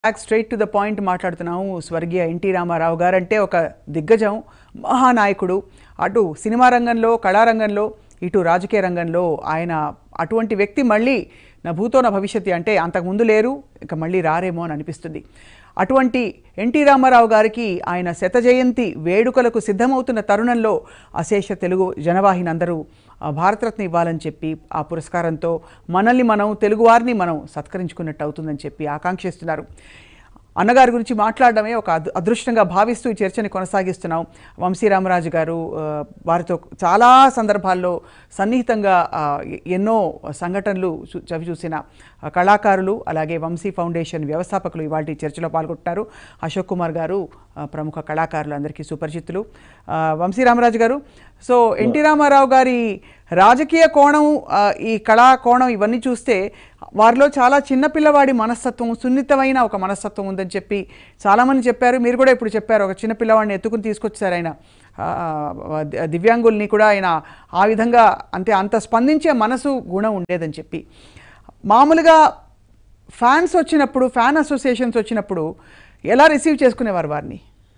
Back straight to the point మాట్లాడుతున్నాము స్వర్గీయ NT Ramarao గారు అంటే ఒక దిగ్గజం మహానాయకుడు అటు సినిమా రంగంలో కళారంగంలో ఇటు రాజకీయ రంగంలో ఆయన అటువంటి వ్యక్తి మళ్ళీ నా భూతో నా భవిష్యత్తు అంటే అంతకుముందు లేరు ఇక మళ్ళీ రారేమో అని అనిపిస్తుంది అటువంటి ఎన్టీ రామారావు గారికి ఆయన శత జయంతి వేడుకలకు సిద్ధమవుతున్న తరుణంలో అశేష తెలుగు జనవాహిని అందరూ ఆ భారతరత్న ఇవ్వాలని చెప్పి ఆ పురస్కారంతో మనల్ని మనం తెలుగువారిని మనం సత్కరించుకున్నట్టు అవుతుందని చెప్పి ఆకాంక్షిస్తున్నారు అన్నగారి గురించి మాట్లాడడమే ఒక అదృ అదృష్టంగా భావిస్తూ ఈ చర్చని కొనసాగిస్తున్నాం వంశీరామరాజు గారు ఆ, వారితో చాలా సందర్భాల్లో సన్నిహితంగా ఆ, ఎ- ఎన్నో సంఘటనలు చూ- చవి చూసిన ఆ, కళాకారులు అలాగే వంశీ ఫౌండేషన్ వ్యవస్థాపకులు ఇవాళ చర్చలో పాల్గొంటున్నారు అశోక్ కుమార్ గారు ఆ, ప్రముఖ కళాకారులు అందరికీ సుపరిచితులు ఆ, వంశీరామరాజు గారు సో ఎన్టీ రామారావు గారి రాజకీయ కోణం ఆ, ఈ కళా కోణం ఇవన్నీ చూస్తే వారిలో చాలా చిన్నపిల్లవాడి మనస్తత్వం సున్నితమైన ఒక మనస్తత్వం ఉందని చెప్పి చాలామంది చెప్పారు మీరు కూడా ఇప్పుడు చెప్పారు ఒక చిన్న పిల్లవాడిని ఎత్తుకుని తీసుకొచ్చారు ఆయన ఆ, ది- దివ్యాంగుల్ని కూడా ఆయన ఆ విధంగా అంటే అంత స్పందించే మనసు గుణం ఉండేదని చెప్పి మామూలుగా ఫ్యాన్స్ వచ్చినప్పుడు ఫ్యాన్ అసోసియేషన్స్ వచ్చినప్పుడు ఎలా రిసీవ్ చేసుకునేవారు వారిని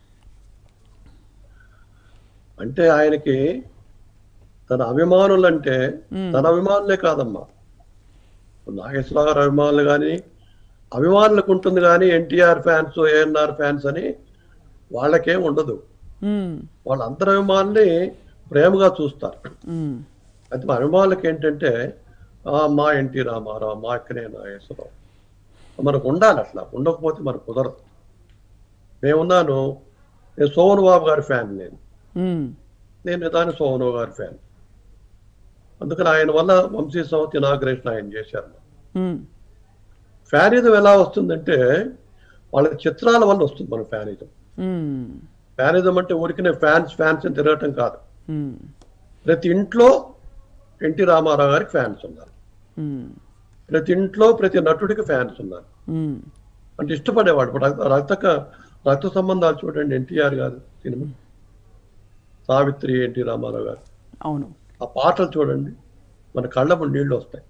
అంటే ఆయనకి తన అభిమానులు అంటే తన అభిమానులే కాదమ్మా నాగేశ్వరరావు గారి అభిమానులు కానీ అభిమానులకు ఉంటుంది కానీ ఎన్టీఆర్ ఫ్యాన్స్ ఏఎన్ఆర్ ఫ్యాన్స్ అని వాళ్ళకేం ఉండదు మ్మ్. వాళ్ళందరి అభిమానుల్ని ప్రేమగా చూస్తారు మ్మ్. అయితే మా అభిమానులకు ఏంటంటే ఆ, మా ఎన్టీ రామారావు మా అక్కనే నాగేశ్వరరావు మనకు ఉండాలి అట్లా ఉండకపోతే మనకు కుదరదు నేనున్నాను నేను సోమన్ బాబు గారి ఫ్యాన్ నేను మ్మ్. నేను నిదాని సోమన్ బాబు గారి ఫ్యాన్ అందుకని ఆయన వల్ల వంశీ సంవత్ ఇనాగ్రేషన్ ఆయన చేశారు మ్మ్. ఫ్యానిజం ఎలా వస్తుందంటే వాళ్ళ చిత్రాల వల్ల వస్తుంది మన ఫ్యానిజం మ్మ్. ఫ్యానిజం అంటే ఊరికనే ఫ్యాన్స్ ఫ్యాన్స్ అని తిరగటం కాదు మ్మ్. ప్రతి ఇంట్లో ఎన్టీ రామారావు గారికి ఫ్యాన్స్ ఉన్నారు మ్మ్. ప్రతి ఇంట్లో ప్రతి నటుడికి ఫ్యాన్స్ ఉన్నారు మ్మ్. అంటే ఇష్టపడేవాడు ఇప్పుడు రక్త రక్త రక్త సంబంధాలు చూడండి ఎన్టీఆర్ గారు సినిమా సావిత్రి ఎన్టీ రామారావు గారు అవును ఆ పాటలు చూడండి మన కళ్ళము నీళ్లు వస్తాయి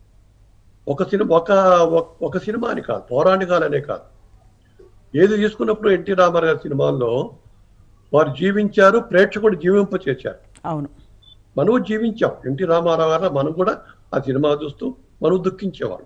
ఒక సినిమా ఒక ఒక- ఒక సినిమా అని కాదు పౌరాణికాలనే కాదు ఏది తీసుకున్నప్పుడు ఎన్టీ రామారావు గారి సినిమాల్లో వారు జీవించారు ప్రేక్షకుడు జీవింప చేశారు అవును మనము జీవించాం ఎన్టీ రామారావు గారు మనం కూడా ఆ సినిమా చూస్తూ మనం దుఃఖించేవాళ్ళం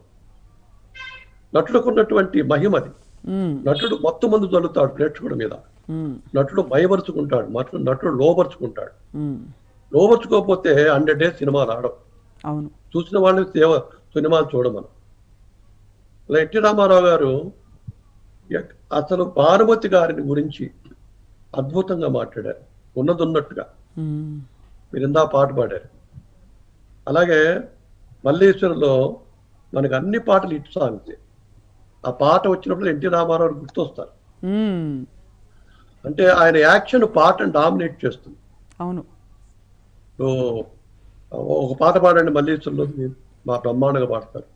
నటులకు ఉన్నటువంటి మహిమది మ్మ్. నటుడు మొత్తం మంది చల్లుతాడు ప్రేక్షకుడి మీద మ్మ్. నటుడు నటుడు భయపరుచుకుంటాడు నటుడు నటుడు లోపరుచుకుంటాడు మ్మ్. లోపరుచుకోకపోతే హండ్రెడ్ డేస్ సినిమాలు ఆడవు అవును చూసిన వాళ్ళు సేవ సినిమాలు చూడమను అలా ఎన్టీ రామారావు గారు ఎక్- అసలు భానుమతి గారిని గురించి అద్భుతంగా మాట్లాడారు ఉన్నది ఉన్నట్టుగా మ్మ్. మీరు ఇందా పాట పాడారు అలాగే మల్లేశ్వరంలో మనకు అన్ని పాటలు హిట్ సాంగ్స్ ఆ పాట వచ్చినప్పుడు ఎన్టీ రామారావు గారు గుర్తొస్తారు మ్మ్. అంటే ఆయన యాక్షన్ పాటను డామినేట్ చేస్తుంది అవును సో ఒక పాట పాడండి మల్లేశ్వరంలో మీరు మా బ్రహ్మాండంగా పాడతారు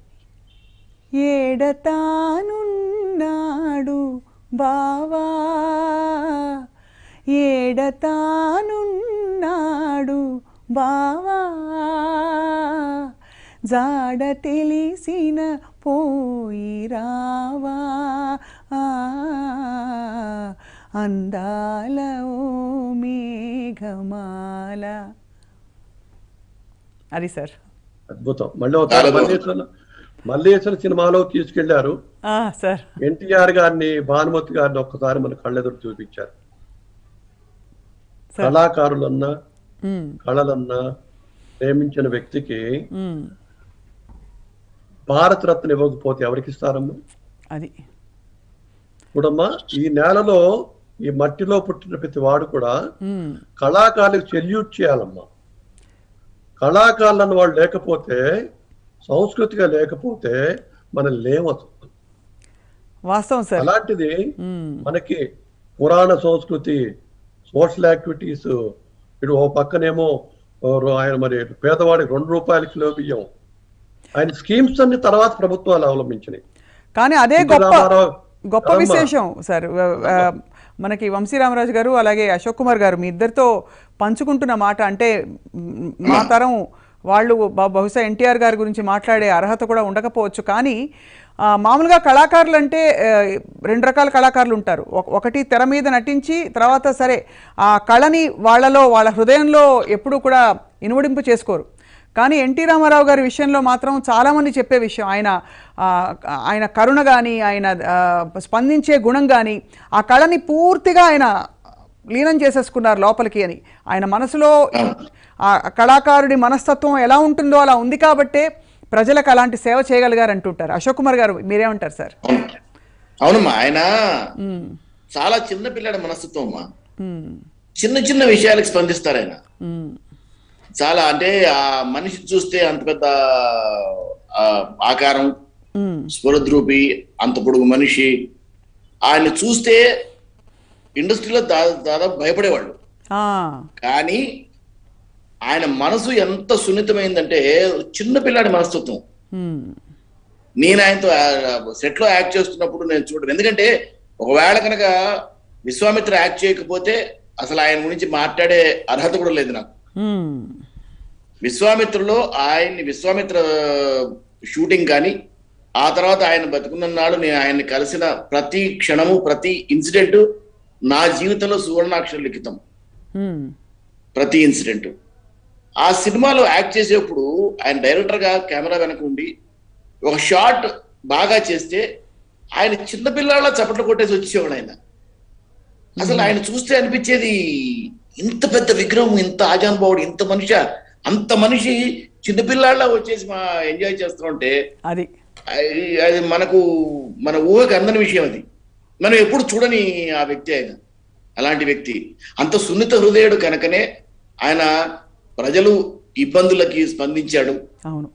ఏడతానున్నాడు బావా ఏడతానున్నాడు బావా జాడ తెలిసిన పోయి రావా ఆ, అందాల ఓ మేఘమాల అది సార్ అద్భుతం మళ్ళీ ఒకసారి మల్లేశ్వరం మల్లేశ్వర సినిమాలో తీసుకెళ్లారు ఆ, సార్ ఎన్టీఆర్ గారిని భానుమతి గారిని ఒక్కసారి మన కళ్ళెదురు చూపించారు సార్ కళాకారులన్నా మ్మ్. కళలన్నా ప్రేమించిన వ్యక్తికి మ్మ్. భారత రత్న ఇవ్వకపోతే ఎవరికి ఇస్తారమ్మా అది చూడమ్మా ఈ నేలలో ఈ మట్టిలో పుట్టిన ప్రతి వాడు కూడా మ్మ్. కళాకారులకు సెల్యూట్ చేయాలమ్మా కళాకారులు అన్న వాళ్ళు లేకపోతే సంస్కృతిగా లేకపోతే మనం లేము అసలు. వాస్తవం సార్ అలాంటిది మ్మ్. మనకి పురాణ సంస్కృతి సోషల్ యాక్టివిటీస్ ఇటు ఓ పక్కనేమో ఓ రో- ఆయన మరి పేదవాడికి రెండు రూపాయల కిలో బియ్యం ఆయన స్కీమ్స్ అన్ని తర్వాత ప్రభుత్వాలు అవలంబించినాయి కానీ అదే ఎన్టీ గొప్ప రామారావు- గొప్ప అమ్మా. విశేషం సార్ వ- ఆ, మనకి వంశీరామరాజు గారు అలాగే అశోక్ కుమార్ గారు మీ ఇద్దరితో పంచుకుంటున్న మాట అంటే మ్, మా తరం వాళ్ళు బ- బహుశా ఎన్టీఆర్ గారి గురించి మాట్లాడే అర్హత కూడా ఉండకపోవచ్చు కానీ ఆ, మామూలుగా కళాకారులు అంటే ఆ, రెండు రకాల కళాకారులు ఉంటారు ఒక- ఒకటి తెర మీద నటించి తర్వాత సరే ఆ కళని వాళ్ళలో వాళ్ళ హృదయంలో ఎప్పుడూ కూడా ఇనుమడింపు చేసుకోరు కానీ ఎన్టీ రామారావు గారి విషయంలో మాత్రం చాలామంది చెప్పే విషయం ఆయన ఆ, ఆయన కరుణ కానీ ఆయన ఆ, స్పందించే గుణం కానీ ఆ కళని పూర్తిగా ఆయన లీనం చేసేసుకున్నారు లోపలికి అని ఆయన మనసులో ఆ కళాకారుడి మనస్తత్వం ఎలా ఉంటుందో అలా ఉంది కాబట్టే ప్రజలకు అలాంటి సేవ చేయగలిగారు అంటుంటారు అశోక్ కుమార్ గారు మీరేమంటారు సార్ అవును అవునమ్మా ఆయన చాలా చిన్న పిల్లడి మనస్తత్వం అమ్మా మ్మ్. చిన్న చిన్న విషయాలకు స్పందిస్తారు ఆయన మ్మ్. చాలా అంటే ఆ మనిషి చూస్తే అంత పెద్ద ఆ, ఆకారం మ్మ్. స్వరద్రూపి అంత పొడుగు మనిషి ఆయన చూస్తే ఇండస్ట్రీలో దా దాదాపు భయపడేవాళ్ళు ఆ, కానీ ఆయన మనసు ఎంత సున్నితమైందంటే చిన్న పిల్లాడి మనస్తత్వం మ్మ్. నేను ఆయనతో సెట్ లో యాక్ట్ చేస్తున్నప్పుడు నేను చూడను ఎందుకంటే ఒకవేళ కనుక విశ్వామిత్ర యాక్ట్ చేయకపోతే అసలు ఆయన గురించి మాట్లాడే అర్హత కూడా లేదు నాకు మ్మ్. విశ్వామిత్రలో ఆయన్ని విశ్వామిత్ర షూటింగ్ కానీ ఆ తర్వాత ఆయన బతుకున్నన్నాడు నేను ఆయన్ని కలిసిన ప్రతి క్షణము ప్రతి ఇన్సిడెంట్ నా జీవితంలో సువర్ణాక్షర లిఖితం మ్మ్. ప్రతి ఇన్సిడెంట్ ఆ సినిమాలో యాక్ట్ చేసేప్పుడు ఆయన డైరెక్టర్ గా కెమెరా వెనక ఉండి ఒక షాట్ బాగా చేస్తే ఆయన చిన్నపిల్లాళ్ళ చప్పట్లు కొట్టేసి వచ్చేవాడు ఆయన అసలు ఆయన చూస్తే అనిపించేది ఇంత పెద్ద విగ్రహం ఇంత ఆజానుభావుడు ఇంత మనిషి అంత మనిషి చిన్నపిల్లాళ్ళ వచ్చేసి మా ఎంజాయ్ చేస్తుంటే అది అది- అది మనకు మన ఊహకి అందని విషయం అది మనం ఎప్పుడు చూడని ఆ వ్యక్తి ఆయన అలాంటి వ్యక్తి అంత సున్నిత హృదయుడు కనుకనే ఆయన ప్రజలు ఇబ్బందులకి స్పందించాడు అవును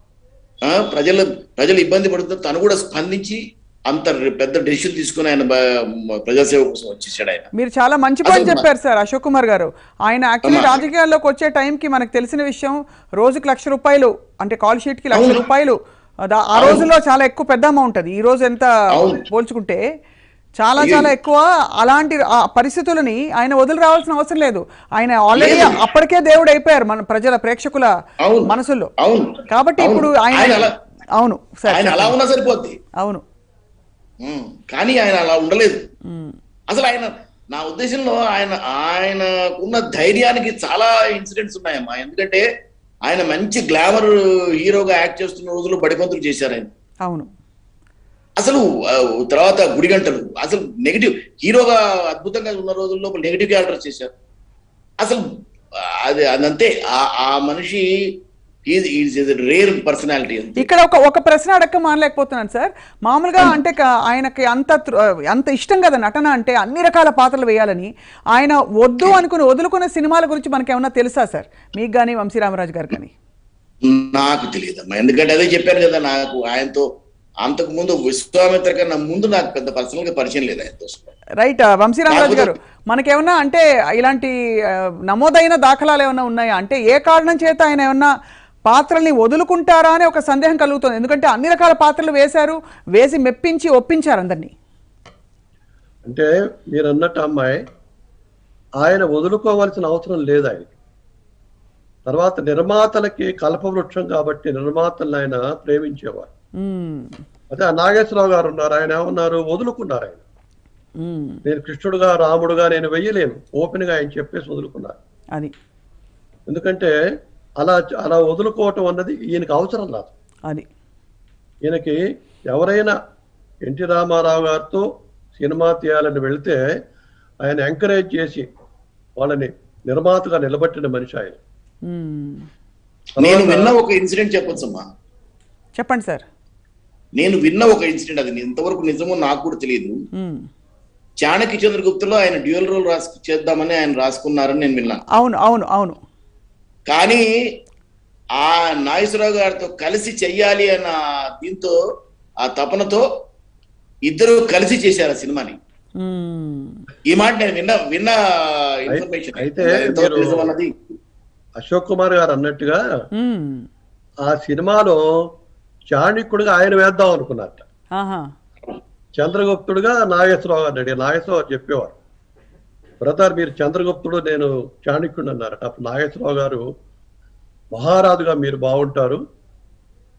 ఆ ప్రజలు ప్రజలు ఇబ్బంది పడుతున్న తను కూడా స్పందించి అంత పెద్ద డెసిషన్ తీసుకుని ఆయన బ- ప్రజాసేవ కోసం వచ్చేసాడు ఆయన మీరు చాలా మంచి పాయింట్ అసలు చెప్పారు సార్ అశోక్ కుమార్ గారు ఆయన యాక్చువల్లీ అమ్మా. రాజకీయాల్లోకి వచ్చే టైంకి మనకు తెలిసిన విషయం రోజుకి లక్ష రూపాయలు అంటే కాల్ షీట్ కి లక్ష అవును. రూపాయలు దా- ఆ అవును. రోజుల్లో చాలా ఎక్కువ పెద్ద అమౌంట్ అది ఈ రోజు ఎంత అవును. పోల్చుకుంటే చాలా అయ్యో. చాలా ఎక్కువ అలాంటి ఆ పరిస్థితులని ఆయన వదిలి రావాల్సిన అవసరం లేదు ఆయన ఆల్రెడీ లేదు. అప్పటికే దేవుడు అయిపోయారు మన ప్రజల ప్రేక్షకుల అవును. మనసుల్లో అవును కాబట్టి అవును. ఇప్పుడు ఆయన ఆయన అలా- అవును సార్ ఆయన అలా ఉన్నా సరిపోద్ది అవును ఉం. కానీ ఆయన అలా ఉండలేదు ఉమ్, అసలు ఆయన నా ఉద్దేశంలో ఆయన ఆయన ఉన్న ధైర్యానికి చాలా ఇన్సిడెంట్స్ ఉన్నాయమ్మా ఎందుకంటే ఆయన మంచి గ్లామర్ హీరోగా యాక్ట్ చేస్తున్న రోజులు బడిపంతులు చేశారు ఆయన అవును అసలు ఆ, తర్వాత గుడిగంటలు అసలు నెగిటివ్ హీరోగా అద్భుతంగా ఉన్న రోజుల్లో నెగిటివ్ క్యారెక్టర్ చేశారు అసలు ఆ, అది అదంతే ఆ- ఆ మనిషి రేర్ పర్సనాలిటీ అంతే ఇక్కడ ఒక ఒక ప్రశ్న అడక్క మానలేకపోతున్నాను సార్ మామూలుగా అంటే క- ఆయనకి అంత తృ- అంత ఇష్టం కదా నటన అంటే అన్ని రకాల పాత్రలు వేయాలని ఆయన వద్దు అనుకుని వదులుకున్న సినిమాల గురించి మనకి ఏమన్నా తెలుసా సార్ మీకు కానీ వంశీరామరాజు గారు కానీ నాకు తెలియదమ్మా ఎందుకంటే అదే చెప్పాను కదా నాకు ఆయనతో అంతకు ముందు విశ్వామిత్ర కన్నా ముందు నాకు పెద్ద పర్సనల్ గా పరిచయం లేదు ఆయనతో రైట్ వంశీరామరాజు గారు మనకేమన్నా అంటే ఇలాంటి ఆ, నమోదైన దాఖలాలు ఏమైనా ఉన్నాయా అంటే ఏ కారణం చేత ఆయన ఏమన్నా పాత్రల్ని వదులుకుంటారా అనే ఒక సందేహం కలుగుతుంది ఎందుకంటే అన్ని రకాల పాత్రలు వేశారు వేసి మెప్పించి ఒప్పించారు అందరినీ అంటే మీరు అన్నట్టు అమ్మాయి ఆయన వదులుకోవాల్సిన అవసరం లేదు ఆయనకి తర్వాత నిర్మాతలకి కల్పవృక్షం కాబట్టి నిర్మాతలను ఆయన ప్రేమించేవారు ఉమ్, అదే ఆ నాగేశ్వరరావు గారు ఉన్నారు ఆయన ఏమన్నారు వదులుకున్నారు ఆయన ఉమ్, నేను కృష్ణుడుగా రాముడుగా నేను వెయ్యలేను ఓపెన్ గా ఆయన చెప్పేసి వదులుకున్నారు అది ఎందుకంటే అలా అలా వదులుకోవటం అన్నది ఈయనకి అవసరం లేదు అది ఈయనకి ఎవరైనా ఎన్టీ రామారావు గారితో సినిమా తీయాలని వెళ్తే ఆయన ఎంకరేజ్ చేసి వాళ్ళని నిర్మాతగా నిలబెట్టిన మనిషి ఆయన ఉమ్. నేను విన్న ఒక ఇన్సిడెంట్ చెప్పొచ్చమ్మా చెప్పండి సార్ నేను విన్న ఒక ఇన్సిడెంట్ అది ఇంతవరకు నిజమో నాకు కూడా తెలియదు ఉమ్. చాణక్య చంద్రగుప్తులో ఆయన డ్యూయల్ రోల్ రాసు చేద్దామని ఆయన రాసుకున్నారని నేను విన్నా అవును అవును అవును కానీ ఆ నాగేశ్వరరావు గారితో కలిసి చెయ్యాలి అన్న దీంతో ఆ తపనతో ఇద్దరు కలిసి చేశారు ఆ సినిమాని ఉమ్. ఈ మాట నేను విన్న విన్న ఇన్ఫర్మేషన్ అయితే ఎంతవరకు మీరు- నిజం అన్నది అశోక్ కుమార్ గారు అన్నట్టుగా ఉమ్. ఆ సినిమాలో చాణిక్యుడిగా ఆయన వేద్దాం అనుకున్నారట ఆహా చంద్రగుప్తుడుగా నాగేశ్వరరావు గారు అడిగారు నాగేశ్వరరావు గారు చెప్పేవారు బ్రదర్ మీరు చంద్రగుప్తుడు నేను చాణక్యుడు అన్నారట అప్పుడు నాగేశ్వరరావు గారు మహారాజుగా మీరు బాగుంటారు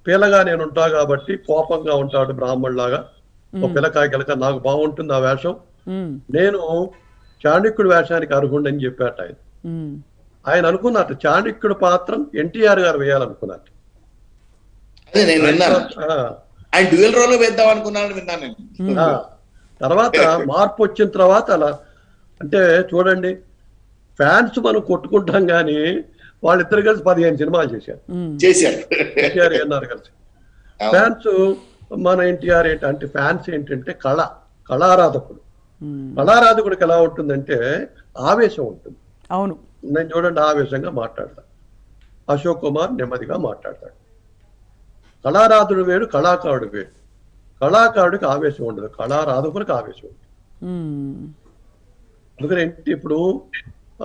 పిల్లగా నేను ఉంటా కాబట్టి కోపంగా ఉంటాడు బ్రాహ్మణులాగా ఒక పిల్లకాయ గిలక నాకు బాగుంటుంది ఆ వేషం ఉమ్, నేను చాణక్యుడి వేషానికి అర్హుండని చెప్పాట ఆయన ఉమ్, ఆయన అనుకున్నట్టు చాణక్యుడి పాత్ర ఎన్టీఆర్ గారు వేయాలనుకున్నట్టు అదే నేను విన్నాను ఆ, ఆయన డ్యూయల్ రోల్ వేద్దాం అనుకున్నాను విన్నాను నేను ఆ. తర్వాత మార్పు వచ్చిన తర్వాత అలా అంటే చూడండి ఫ్యాన్స్ మనం కొట్టుకుంటాం కానీ వాళ్ళిద్దరు కలిసి పదిహేను సినిమాలు చేశారు ఉమ్, చేశారు ఎన్టీఆర్ అన్నారు కలిసి అవును. ఫ్యాన్స్ మన ఎన్టీఆర్ ఏంటంటే ఫ్యాన్స్ ఏంటంటే కళ కళారాధకుడు ఉమ్, కళారాధకుడికి ఎలా ఉంటుందంటే ఆవేశం ఉంటుంది అవును నేను చూడండి ఆవేశంగా మాట్లాడతాను అశోక్ కుమార్ నెమ్మదిగా మాట్లాడతాడు కళారాధుడు వేడు కళాకారుడు వేడు కళాకారుడికి ఆవేశం ఉండదు కళారాధకుడికి ఆవేశం ఉంటుంది ఉమ్, అందుకని ఏంటి ఇప్పుడు ఆ,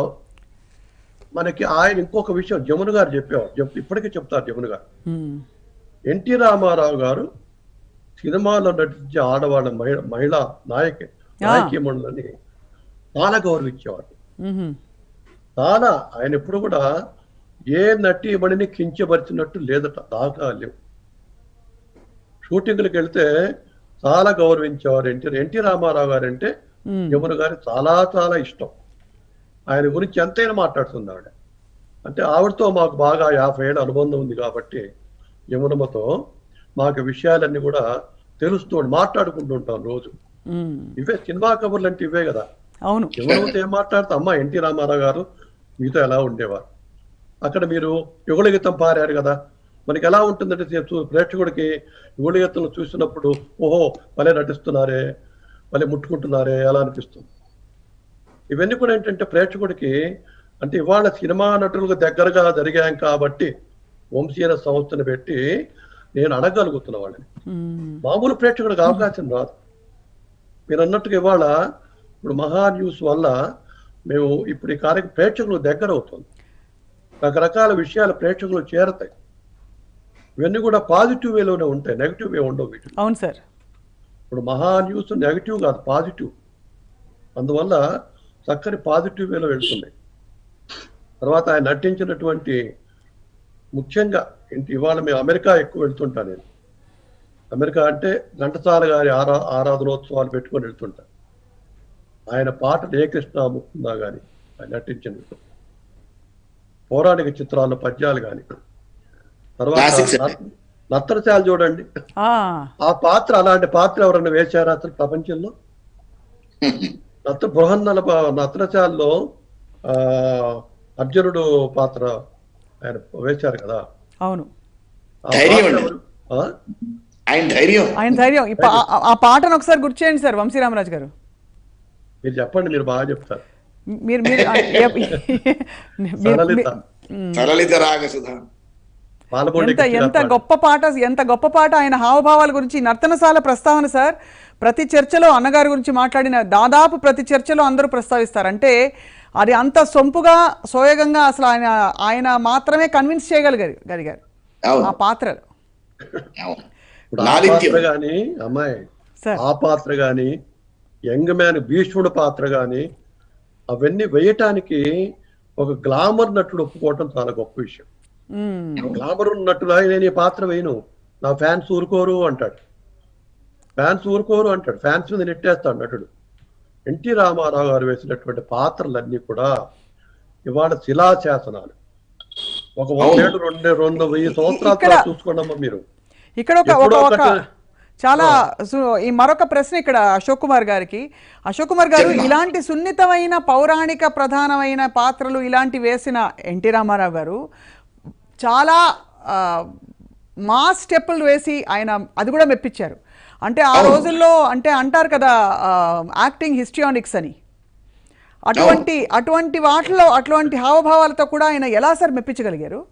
మనకి ఆయన ఇంకొక విషయం జమున గారు చెప్పేవారు చెప్ ఇప్పటికీ చెప్తారు జమున గారు ఉమ్, ఎన్టీ రామారావు గారు సినిమాలో నటించే ఆడవాళ్ళ మహిళ మహిళా నాయక నాయకీమణులని చాలా గౌరవించేవాడు ఉమ్, చాలా ఆయన ఎప్పుడు కూడా ఏ నటీమణిని కించపరిచినట్టు లేదట దాకా లేవు షూటింగ్లకు వెళ్తే చాలా గౌరవించేవారు ఎన్టీ ఎన్టీ రామారావు గారు అంటే ఉమ్, యమున గారి చాలా చాలా ఇష్టం ఆయన గురించి ఎంతైనా మాట్లాడుతుంది ఆవిడ అంటే ఆవిడతో మాకు బాగా యాభై ఏళ్ళ అనుబంధం ఉంది కాబట్టి యమునమ్మతో మాకు విషయాలన్నీ కూడా తెలుస్తూ మాట్లాడుకుంటూ ఉంటాం రోజు ఉమ్, ఇవే సినిమా కబుర్లు అంటే ఇవే కదా అవును యమునమ్మతో ఏం మాట్లాడుతా అమ్మ ఎన్టీ రామారావు గారు మీతో ఎలా ఉండేవారు అక్కడ మీరు యుగళ గీతం పారారు కదా మనకి ఎలా ఉంటుందంటే చూ- చూ- ప్రేక్షకుడికి యుగళ గీతం చూసినప్పుడు ఓహో భలే నటిస్తున్నారే భలే ముట్టుకుంటున్నారే ఎలా అనిపిస్తుంది ఇవన్నీ కూడా ఏంటంటే ప్రేక్షకుడికి అంటే ఇవాళ సినిమా నటులకు దగ్గరగా జరిగాం కాబట్టి వంశీయ సంస్థను పెట్టి నేను అడగలుగుతున్న వాళ్ళని ఉమ్, మామూలు ప్రేక్షకుడికి అవకాశం రాదు మీరు అన్నట్టుగా ఇవాళ ఇప్పుడు మహా న్యూస్ వల్ల మేము ఇప్పుడు ఈ కార్యక్రమం ప్రేక్షకులు దగ్గర అవుతుంది రకరకాల విషయాలు ప్రేక్షకులు చేరతాయి ఇవన్నీ కూడా పాజిటివ్ వేలోనే ఉంటాయి నెగిటివ్ వే ఉండవు వీటి అవును సార్ ఇప్పుడు మహా న్యూస్ నెగిటివ్ కాదు పాజిటివ్ అందువల్ల చక్కని పాజిటివ్ వేలో వెళ్తున్నాయి తర్వాత ఆయన నటించినటువంటి ముఖ్యంగా ఇంటి ఇవాళ మేము అమెరికా ఎక్కువ వెళ్తుంటా నేను అమెరికా అంటే ఘంటసాల గారి ఆరా ఆరాధనోత్సవాలు పెట్టుకొని వెళ్తుంటా ఆయన పాటలు ఏ కృష్ణ ముకుందా కానీ ఆయన నటించినవి పౌరాణిక చిత్రాల్లో పద్యాలు కానీ తర్వాత Classics. నర్త- నర్తనశాల చూడండి ఆ, ఆ పాత్ర అలాంటి పాత్ర ఎవరైనా వేశారా అసలు ప్రపంచంలో నత్త బృహన్నల ప- నత్రచాల్లో ఆ అర్జునుడు పాత్ర ఆయన వేశారు కదా అవును ఆ ధైర్యం పాత్ర అండి. ఎవరు? ఆ? ఆయన ధైర్యం ఆయన ధైర్యం ఈ పా- ఆ- ఆ పాటను ఒకసారి గుర్తు చేయండి సార్ వంశీరామరాజు గారు మీరు చెప్పండి మీరు బాగా చెప్తారు మీరు మీరు ఆ, ఏ- మీరు- సరళిత మీ- సరళిత రాగసుధ పాలబోండి ఎంత ఎంత గొప్ప పాట ఎంత గొప్ప పాట ఆయన హావభావాల గురించి నర్తనశాల ప్రస్తావన సార్ ప్రతి చర్చలో అన్నగారి గురించి మాట్లాడిన దాదాపు ప్రతి చర్చలో అందరూ ప్రస్తావిస్తారు అంటే అది అంత సొంపుగా సోయగంగా అసలు ఆయన ఆయన మాత్రమే కన్విన్స్ చేయగలిగారు గలిగారు అవును ఆ పాత్రలు అవును ఇప్పుడు ఆ లాలిత్యం పాత్ర గాని అమ్మాయి సార్ ఆ పాత్ర గాని యంగ్ మ్యాన్ భీష్ముడు పాత్ర గాని అవన్నీ వేయటానికి ఒక గ్లామర్ నటుడు ఒప్పుకోవటం చాలా గొప్ప విషయం మ్మ్. గ్లామర్ ఉన్నట్టుగా నేను ఈ పాత్ర వేయను నా ఫ్యాన్స్ ఊరుకోరు అంటాడు ఫ్యాన్స్ ఊరుకోరు అంటాడు ఫ్యాన్స్ మీద నెట్టేస్తాడు నటుడు ఎన్టీ రామారావు గారు వేసినటువంటి పాత్రలన్నీ కూడా ఇవాళ శిలాశాసనాలు ఒక వందేళ్ళు రెండు రెండు వెయ్యి సంవత్సరాల ఇక్కడ- తర్వాత చూసుకోండమ్మా మీరు ఇక్కడ ఒక ఒక ఎప్పుడో ఒక ఒకటి- చాలా సు- ఈ మరొక ప్రశ్న ఇక్కడ అశోక్ కుమార్ గారికి అశోక్ కుమార్ గారు చెప్పమ్మా. ఇలాంటి సున్నితమైన పౌరాణిక ప్రధానమైన పాత్రలు ఇలాంటి వేసిన ఎన్టీ రామారావు గారు చాలా ఆ, మా స్టెప్పులు వేసి ఆయన అది కూడా మెప్పించారు అంటే ఆ రోజుల్లో అంటే అంటారు కదా యాక్టింగ్ హిస్టియానిక్స్ అని అటువంటి అటువంటి వాటిలో అటువంటి హావభావాలతో కూడా ఆయన ఎలా సార్ మెప్పించగలిగారు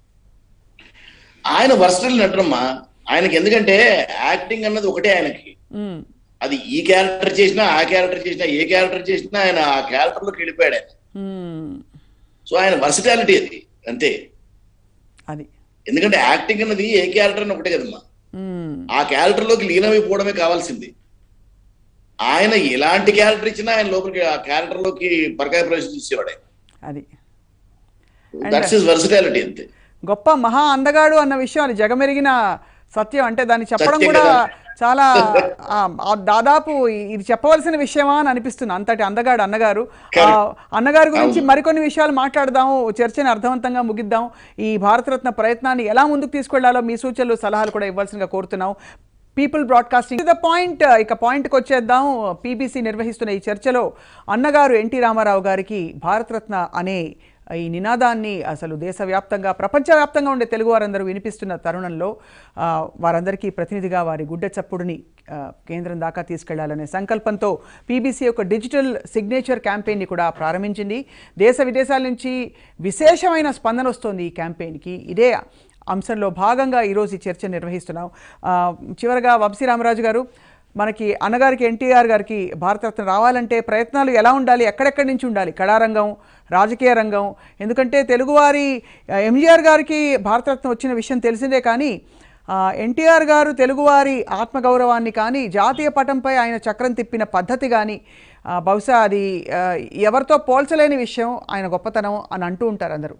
ఆయన వర్సటల్ నటుడమ్మా ఆయనకి ఎందుకంటే యాక్టింగ్ అన్నది ఒకటే ఆయనకి మ్మ్. అది ఈ క్యారెక్టర్ చేసినా ఆ క్యారెక్టర్ చేసినా ఏ క్యారెక్టర్ చేసినా ఆయన ఆ క్యారెక్టర్ లోకి వెళ్ళిపోయాడు ఆయన మ్మ్. సో ఆయన వర్సిటాలిటీ అది అంతే అది ఎందుకంటే యాక్టింగ్ అన్నది ఏ క్యారెక్టర్ అని ఒకటే కదమ్మా మ్మ్. ఆ క్యారెక్టర్ లోకి లీనమైపోవడమే కావాల్సింది ఆయన ఎలాంటి క్యారెక్టర్ ఇచ్చినా ఆయన లోపలికి ఆ క్యారెక్టర్ లోకి పరకాయ ప్రవేశం చేసేవాడు ఆయన అది దట్స్ ఇస్ వర్సిటాలిటీ అంతే గొప్ప మహా అందగాడు అన్న విషయం అది జగమెరిగిన సత్యం అంటే దాన్ని చెప్పడం సత్యం కూడా కదా. చాలా ఆ, ఆ, దాదాపు ఇది చెప్పవలసిన విషయమా అని అనిపిస్తుంది అంతటి అందగాడు అన్నగారు ఆ, అన్నగారి గురించి మరికొన్ని విషయాలు మాట్లాడదాము చర్చని అర్థవంతంగా ముగిద్దాం ఈ భారతరత్న ప్రయత్నాన్ని ఎలా ముందుకు తీసుకెళ్లాలో మీ సూచనలు సలహాలు కూడా ఇవ్వాల్సిందిగా కోరుతున్నాం పీపుల్ బ్రాడ్కాస్టింగ్ ద పాయింట్ ఇక పాయింట్కి వచ్చేద్దాం పీబీసీ నిర్వహిస్తున్న ఈ చర్చలో అన్నగారు ఎన్టీ రామారావు గారికి భారతరత్న అనే ఈ నినాదాన్ని అసలు దేశవ్యాప్తంగా ప్రపంచవ్యాప్తంగా ఉండే తెలుగు వారందరూ వినిపిస్తున్న తరుణంలో ఆ, వారందరికీ ప్రతినిధిగా వారి గుడ్డ చప్పుడుని ఆ, కేంద్రం దాకా తీసుకెళ్లాలనే సంకల్పంతో పీబీసీ ఒక డిజిటల్ సిగ్నేచర్ క్యాంపెయిన్ని కూడా ప్రారంభించింది దేశ విదేశాల నుంచి విశేషమైన స్పందన వస్తోంది ఈ క్యాంపెయిన్కి ఇదే అంశంలో భాగంగా ఈరోజు ఈ చర్చ నిర్వహిస్తున్నాం ఆ, చివరగా వంశీ రామరాజు గారు మనకి అన్నగారికి ఎన్టీఆర్ గారికి భారతరత్న రావాలంటే ప్రయత్నాలు ఎలా ఉండాలి ఎక్కడెక్కడి నుంచి ఉండాలి కళారంగం రాజకీయ రంగం ఎందుకంటే తెలుగువారి ఆ, ఎంజీఆర్ గారికి భారతరత్న వచ్చిన విషయం తెలిసిందే కానీ ఆ, ఎన్టీఆర్ గారు తెలుగువారి ఆత్మగౌరవాన్ని కానీ జాతీయ పటంపై ఆయన చక్రం తిప్పిన పద్ధతి కానీ ఆ, బహుశా అది ఆ, ఎవరితో పోల్చలేని విషయం ఆయన గొప్పతనం అని అంటూ ఉంటారు అందరూ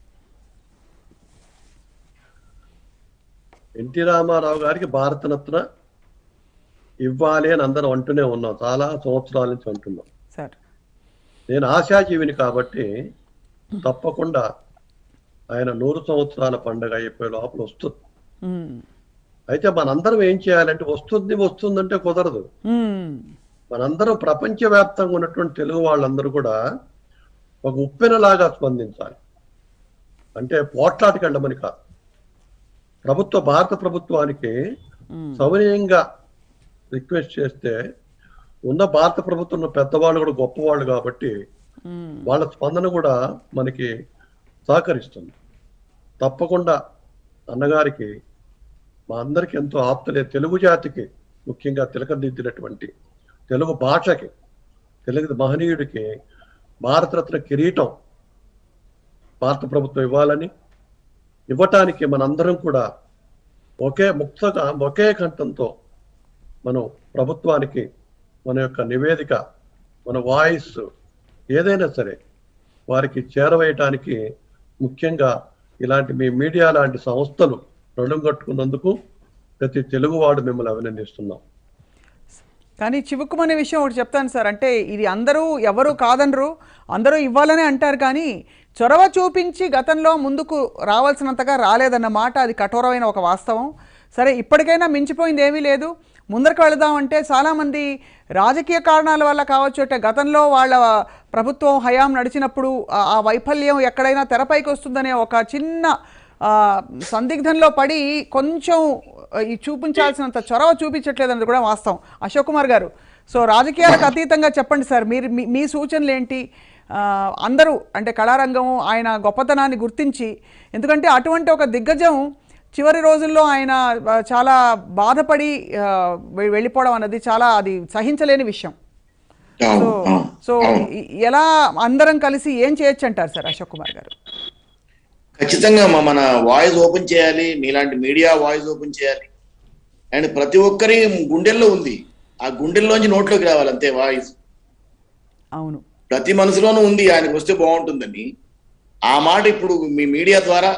ఎన్టీ రామారావు గారికి భారతరత్న ఇవ్వాలి అని అందరం అంటూనే ఉన్నాం చాలా సంవత్సరాల నుంచి అంటున్నాం సార్ నేను ఆశాజీవిని కాబట్టి తప్పకుండా ఆయన నూరు సంవత్సరాల పండుగ అయిపోయే లోపల వస్తుంది మ్మ్. అయితే మనందరం ఏం చేయాలంటే వస్తుంది వస్తుందంటే కుదరదు మ్మ్. మనందరం ప్రపంచవ్యాప్తంగా ఉన్నటువంటి తెలుగు వాళ్ళందరూ కూడా ఒక ఉప్పెనలాగా స్పందించాలి అంటే పోట్లాటకి వెళ్ళమని కాదు ప్రభుత్వ భారత ప్రభుత్వానికి మ్మ్. సవినయంగా రిక్వెస్ట్ చేస్తే ఉన్న భారత ప్రభుత్వం పెద్దవాళ్ళు కూడా గొప్పవాళ్ళు కాబట్టి మ్మ్. వాళ్ళ స్పందన కూడా మనకి సహకరిస్తుంది తప్పకుండా అన్నగారికి మా అందరికి ఎంతో ఆప్తలే తెలుగు జాతికి ముఖ్యంగా తిలకదిద్దినటువంటి తెలుగు భాషకి తెలుగు మహనీయుడికి భారతరత్న కిరీటం భారత ప్రభుత్వం ఇవ్వాలని ఇవ్వటానికి మనందరం కూడా ఒకే ముక్తగా ఒకే కంఠంతో మనం ప్రభుత్వానికి మన యొక్క నివేదిక మన వాయిస్ ఏదైనా సరే వారికి చేరవేయటానికి ముఖ్యంగా ఇలాంటి మీ మీడియా లాంటి సంస్థలు నడుం కట్టుకున్నందుకు ప్రతి తెలుగువాడు మిమ్మల్ని అభినందిస్తున్నాం కానీ చివుక్కుమనే విషయం ఒకటి చెప్తాను సార్ అంటే ఇది అందరూ ఎవరు కాదనరు అందరూ ఇవ్వాలనే అంటారు కానీ చొరవ చూపించి గతంలో ముందుకు రావాల్సినంతగా రాలేదన్న మాట అది కఠోరమైన ఒక వాస్తవం సరే ఇప్పటికైనా మించిపోయింది ఏమీ లేదు ముందరకు వెళదామంటే చాలామంది రాజకీయ కారణాల వల్ల కావచ్చు అంటే గతంలో వాళ్ళ ప్రభుత్వం హయాం నడిచినప్పుడు ఆ- ఆ వైఫల్యం ఎక్కడైనా తెరపైకి వస్తుందనే ఒక చిన్న ఆ, సందిగ్ధంలో పడి కొంచెం ఆ, ఈ చూపించాల్సినంత చొరవ చూపించట్లేదన్నది కూడా వాస్తవం అశోక్ కుమార్ గారు సో రాజకీయాలకు అతీతంగా చెప్పండి సార్ మీరు మీ- మీ సూచనలు ఏంటి ఆ, అందరూ అంటే కళారంగం ఆయన గొప్పతనాన్ని గుర్తించి ఎందుకంటే అటువంటి ఒక దిగ్గజం చివరి రోజుల్లో ఆయన ఆ, చాలా బాధపడి ఆ, వె- వెళ్ళిపోవడం అన్నది చాలా అది సహించలేని విషయం అవును, సో అవును, సో అవును. ఈ- ఎలా అందరం కలిసి ఏం చేయొచ్చు అంటారు సార్ అశోక్ కుమార్ గారు ఖచ్చితంగా మా- మన వాయిస్ ఓపెన్ చేయాలి మీలాంటి మీడియా వాయిస్ ఓపెన్ చేయాలి అండ్ ప్రతి ఒక్కరి గుండెల్లో ఉంది ఆ గుండెల్లోంచి నోట్లోకి రావాలి అంతే వాయిస్ అవును ప్రతి మనసులోనూ ఉంది ఆయనకు వస్తే బాగుంటుందని ఆ మాట ఇప్పుడు మీ మీడియా ద్వారా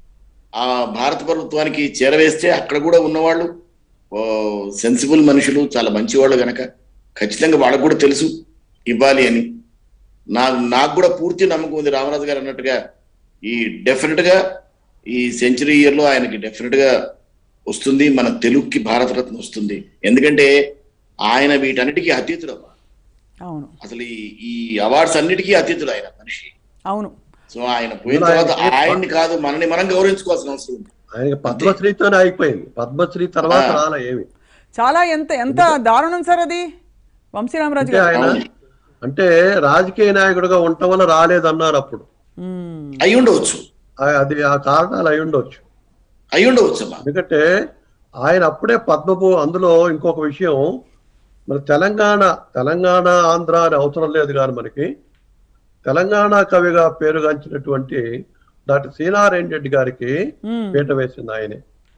ఆ భారత ప్రభుత్వానికి చేరవేస్తే అక్కడ కూడా ఉన్నవాళ్ళు సెన్సిబుల్ మనుషులు చాలా మంచివాళ్ళు గనక ఖచ్చితంగా వాళ్ళకు కూడా తెలుసు ఇవ్వాలి అని నా నాకు కూడా పూర్తి నమ్మకం ఉంది రామరాజు గారు అన్నట్టుగా ఈ డెఫినెట్ గా ఈ సెంచరీ ఇయర్ లో ఆయనకి డెఫినెట్ గా వస్తుంది మన తెలుగుకి భారతరత్న వస్తుంది ఎందుకంటే ఆయన వీటన్నిటికీ అతీతుడు అమ్మా. అవును అసలు ఈ ఈ అవార్డ్స్ అన్నిటికీ అతీతుడు ఆయన మనిషి అవును సో ఆయన పోయిన తర్వాత ఆయన్ని కాదు మనని మనం గౌరవించుకోవాల్సిన అవసరం ఉంది ఆయనకి పద్మశ్రీతోనే అయిపోయింది పద్మశ్రీ తర్వాత రాలే ఏమి చాలా ఎంత ఎంత దారుణం సార్ అది వంశీరామరాజు అంటే గారు ఆయన అంటే రాజకీయ నాయకుడిగా ఉండటం వల్ల రాలేదన్నారు అప్పుడు మ్మ్. అయి ఉండవచ్చు ఆ- అది ఆ కారణాలు అయి ఉండొచ్చు అయి ఉండవచ్చు అమ్మా ఎందుకంటే ఆయన అప్పుడే పద్మభూ అందులో ఇంకొక విషయం మన తెలంగాణ తెలంగాణ ఆంధ్ర అని అవసరం లేదు కానీ మనకి తెలంగాణ కవిగా పేరుగాంచినటువంటి డాక్టర్ సీనారాయణ రెడ్డి గారికి మ్మ్. పీట వేసింది ఆయనే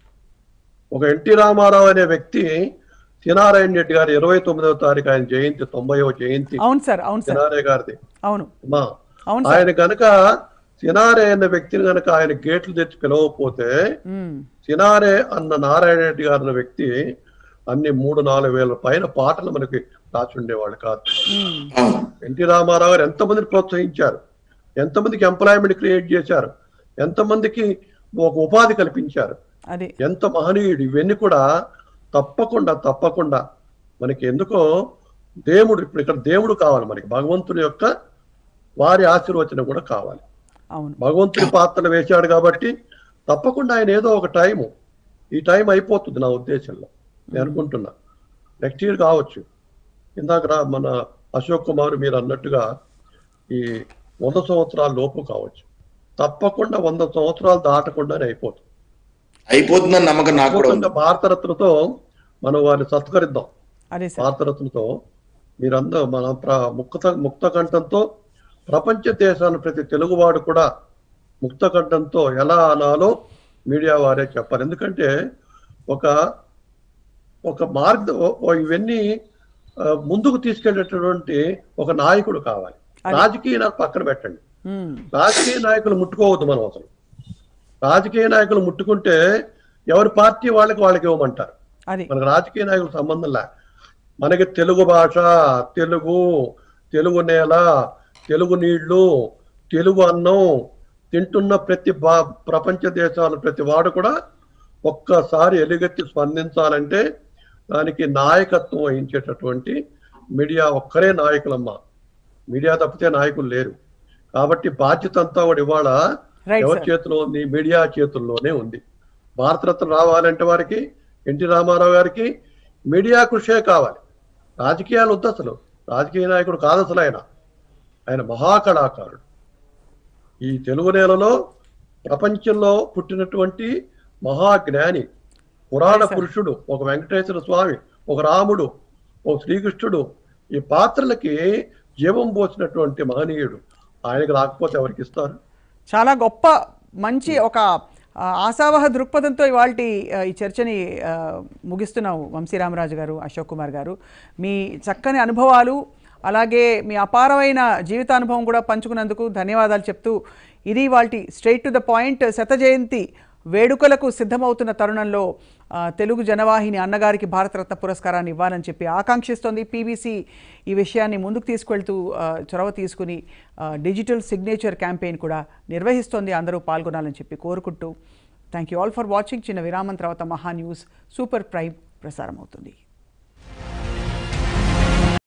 ఒక ఎన్టీ రామారావు అనే వ్యక్తి సీనారాయణ రెడ్డి గారి ఇరవై తొమ్మిదవ తారీఖు ఆయన జయంతి తొంభైవ జయంతి అవును సార్ అవును సార్ సీనారాయణ గారిది అవును అమ్మా అవును సార్ ఆయన కనుక సినారే అన్న వ్యక్తిని కనుక ఆయన గేట్లు తెచ్చి పిలవకపోతే మ్మ్. సినారే అన్న నారాయణ రెడ్డి గారు అన్న వ్యక్తి అన్ని మూడు నాలుగు వేల పైన పాటలు మనకి రాసి ఉండేవాళ్ళు కాదు మ్మ్. అవును ఎన్టీ రామారావు గారు ఎంతమందిని ప్రోత్సహించారు ఎంతమందికి ఎంప్లాయ్మెంట్ క్రియేట్ చేశారు ఎంతమందికి ఒక ఉపాధి కల్పించారు అది ఎంత మహనీయుడు ఇవన్నీ కూడా తప్పకుండా తప్పకుండా మనకి ఎందుకో దేవుడు ఇప్పుడు ఇక్కడ దేవుడు కావాలి మనకి భగవంతుని యొక్క వారి ఆశీర్వచనం కూడా కావాలి అవును భగవంతుడి పాత్రలు వేశాడు కాబట్టి తప్పకుండా ఆయన ఏదో ఒక టైము ఈ టైం అయిపోతుంది నా ఉద్దేశంలో నేను అనుకుంటున్నా నెక్స్ట్ ఇయర్ కావచ్చు ఇందాక రా- మన అశోక్ కుమార్ మీరు అన్నట్టుగా ఈ వంద సంవత్సరాల లోపు కావచ్చు తప్పకుండా వంద సంవత్సరాలు దాటకుండానే అయిపోతుంది అయిపోతుందని నమ్మకం నాకు కూడా ఉంది తప్పకుండా భారతరత్నతో మనం వారిని సత్కరిద్దాం అదే సార్ భారతరత్నతో మీరందరూ మన ప్ర- ముక్త ముక్త కంఠంతో ప్రపంచ దేశాల ప్రతి తెలుగువాడు కూడా ముక్త కంఠంతో ఎలా అనాలో మీడియా వారే చెప్పాలి ఎందుకంటే ఒక ఒక మార్గ ఓ- ఓ ఇవన్నీ ఆ, ముందుకు తీసుకెళ్లేటటువంటి ఒక నాయకుడు కావాలి రాజకీయ నాయకులు పక్కన పెట్టండి మ్మ్. రాజకీయ నాయకులు ముట్టుకోవద్దు మనం అసలు రాజకీయ నాయకులు ముట్టుకుంటే ఎవరి పార్టీ వాళ్ళకి వాళ్ళకి ఇవ్వమంటారు అది మనకు రాజకీయ నాయకుల సంబంధం లే మనకి తెలుగు భాష తెలుగు తెలుగు నేల తెలుగు నీళ్లు తెలుగు అన్నం తింటున్న ప్రతి బా ప్రపంచ దేశాల ప్రతి వాడు కూడా ఒక్కసారి ఎలుగెత్తి స్పందించాలంటే దానికి నాయకత్వం వహించేటటువంటి మీడియా ఒక్కరే నాయకులమ్మా మీడియా తప్పితే నాయకులు లేరు కాబట్టి బాధ్యత అంతా కూడా ఇవాళ Right, ఎవరి sir. చేతిలో ఉంది మీడియా చేతుల్లోనే ఉంది భారతరత్న రావాలంటే వారికి ఎన్టీ రామారావు గారికి మీడియా కృషే కావాలి రాజకీయాలు వద్దు అసలు రాజకీయ నాయకుడు కాదు అసలు ఆయన ఆయన మహాకళాకారుడు ఈ తెలుగు నేలలో ప్రపంచంలో పుట్టినటువంటి మహాజ్ఞాని పురాణ Right, sir. పురుషుడు ఒక వెంకటేశ్వర స్వామి ఒక రాముడు ఒక శ్రీకృష్ణుడు ఈ పాత్రలకి జీవం పోసినటువంటి మహనీయుడు ఆయనకి రాకపోతే ఎవరికి ఇస్తారు చాలా గొప్ప మంచి ఒక ఆ, ఆశావహ దృక్పథంతో ఇవాళ ఈ చర్చని ఆ, ముగిస్తున్నావు వంశీరామరాజు గారు అశోక్ కుమార్ గారు మీ చక్కని అనుభవాలు అలాగే మీ అపారమైన జీవితానుభవం కూడా పంచుకున్నందుకు ధన్యవాదాలు చెప్తూ ఇది వాళ్ళ స్ట్రైట్ టు ద పాయింట్ శత జయంతి వేడుకలకు సిద్ధమవుతున్న తరుణంలో ఆ, తెలుగు జనవాహిని అన్నగారికి భారతరత్న పురస్కారాన్ని ఇవ్వాలని చెప్పి ఆకాంక్షిస్తోంది పీబీసీ ఈ విషయాన్ని ముందుకు తీసుకెళ్తూ ఆ, చొరవ తీసుకుని ఆ, డిజిటల్ సిగ్నేచర్ క్యాంపెయిన్ కూడా నిర్వహిస్తోంది అందరూ పాల్గొనాలని చెప్పి కోరుకుంటూ thank you all for watching చిన్న విరామం తర్వాత మహా న్యూస్ సూపర్ ప్రైమ్ ప్రసారం అవుతుంది